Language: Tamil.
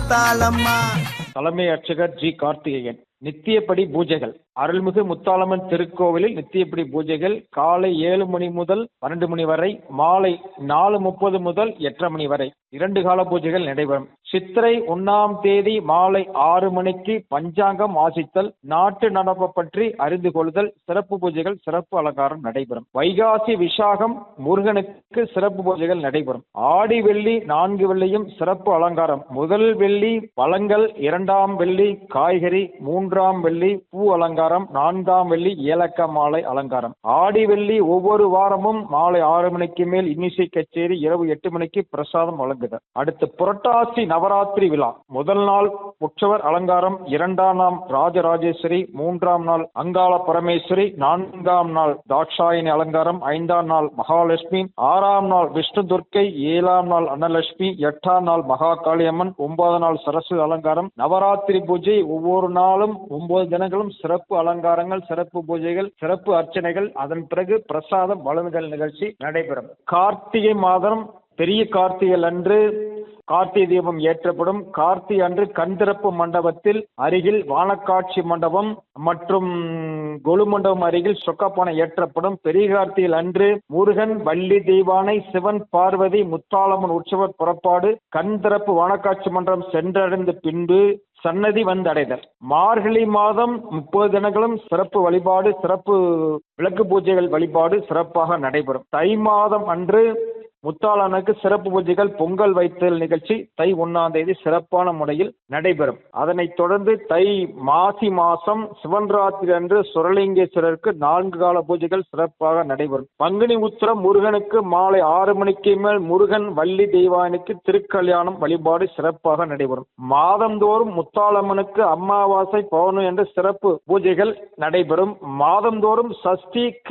முத்தாலம்மா தலைமை அர்ச்சகர் ஜி கார்த்திகேயன் நித்தியப்படி பூஜைகள் அருள்மிகு முத்தாலம்மன் திருக்கோவிலில் நித்தியப்படி பூஜைகள் காலை ஏழு மணி முதல் பன்னெண்டு மணி வரை மாலை நாலு முப்பது முதல் எட்டரை மணி வரை இரண்டு கால பூஜைகள் நடைபெறும் சித்திரை ஒன்னாம் தேதி மாலை ஆறு மணிக்கு பஞ்சாங்கம் வாசித்தல் நாட்டு நடப்பு பற்றி அறிந்து கொள்ளுதல் சிறப்பு பூஜைகள் சிறப்பு அலங்காரம் நடைபெறும் வைகாசி விசாகம் முருகனுக்கு சிறப்பு பூஜைகள் நடைபெறும் ஆடி வெள்ளி நான்கு வெள்ளியும் சிறப்பு அலங்காரம் முதல் வெள்ளி பழங்கள் இரண்டாம் வெள்ளி காய்கறி மூன்றாம் வெள்ளி பூ அலங்காரம் நான்காம் வெள்ளி ஏலக்காய் மாலை அலங்காரம் ஆடி வெள்ளி ஒவ்வொரு வாரமும் மாலை ஆறு மணிக்கு மேல் இன்னிசை கச்சேரி இரவு எட்டு மணிக்கு பிரசாதம் வழங்குதல் அடுத்து புரட்டாசி நவராத்திரி விழா முதல் நாள் உற்சவர் அலங்காரம் இரண்டாம் நாள் ராஜராஜேஸ்வரி மூன்றாம் நாள் அங்காள பரமேஸ்வரி நான்காம் நாள் தாட்சாயணி அலங்காரம் ஐந்தாம் நாள் மகாலட்சுமி ஆறாம் நாள் விஷ்ணு துர்க்கை ஏழாம் நாள் அன்னலட்சுமி எட்டாம் நாள் மகா காளியம்மன் ஒன்பதாம் நாள் சரஸ்வதி அலங்காரம் நவராத்திரி பூஜை ஒவ்வொரு நாளும் ஒன்பது தினங்களும் சிறப்பு அலங்காரங்கள் சிறப்பு பூஜைகள் சிறப்பு அர்ச்சனைகள் அதன் பிறகு பிரசாதம் வழங்குதல் நிகழ்ச்சி நடைபெறும் கார்த்திகை மாதம் பெரிய கார்த்திகை அன்று கார்த்திகை தீபம் ஏற்றப்படும் கார்த்திகை அன்று கண்திறப்பு மண்டபத்தில் அருகில் வானக்காட்சி மண்டபம் மற்றும் கொலு மண்டபம் அருகில் சொக்கப்பானை ஏற்றப்படும் பெரிய கார்த்திகை அன்று முருகன் வள்ளி தெய்வானை சிவன் பார்வதி முத்தாளம்மன் உற்சவர் புறப்பாடு கண் திறப்பு வானக்காட்சி மண்டபம் சென்றடைந்த பின்பு சன்னதி வந்தடைதல் மார்கழி மாதம் முப்பது தினங்களும் சிறப்பு வழிபாடு சிறப்பு விளக்கு பூஜைகள் வழிபாடு சிறப்பாக நடைபெறும் தை மாதம் அன்று முத்தாளனுக்கு சிறப்பு பூஜைகள் பொங்கல் வைத்தல் நிகழ்ச்சி தை ஒன்னாம் தேதி சிறப்பான முறையில் நடைபெறும் அதனைத் தொடர்ந்து தை மாசி மாசம் சிவன்ராத்திரி அன்று சுரலிங்கேஸ்வரருக்கு நான்கு கால பூஜைகள் சிறப்பாக நடைபெறும் பங்குனி உத்திரம் முருகனுக்கு மாலை ஆறு மணிக்கு மேல் முருகன் வள்ளி தெய்வானுக்கு திருக்கல்யாணம் வழிபாடு சிறப்பாக நடைபெறும் மாதந்தோறும் முத்தாளம்மனுக்கு அமாவாசை பௌர்ணமி என்ற சிறப்பு பூஜைகள் நடைபெறும் மாதந்தோறும் சஷ்டி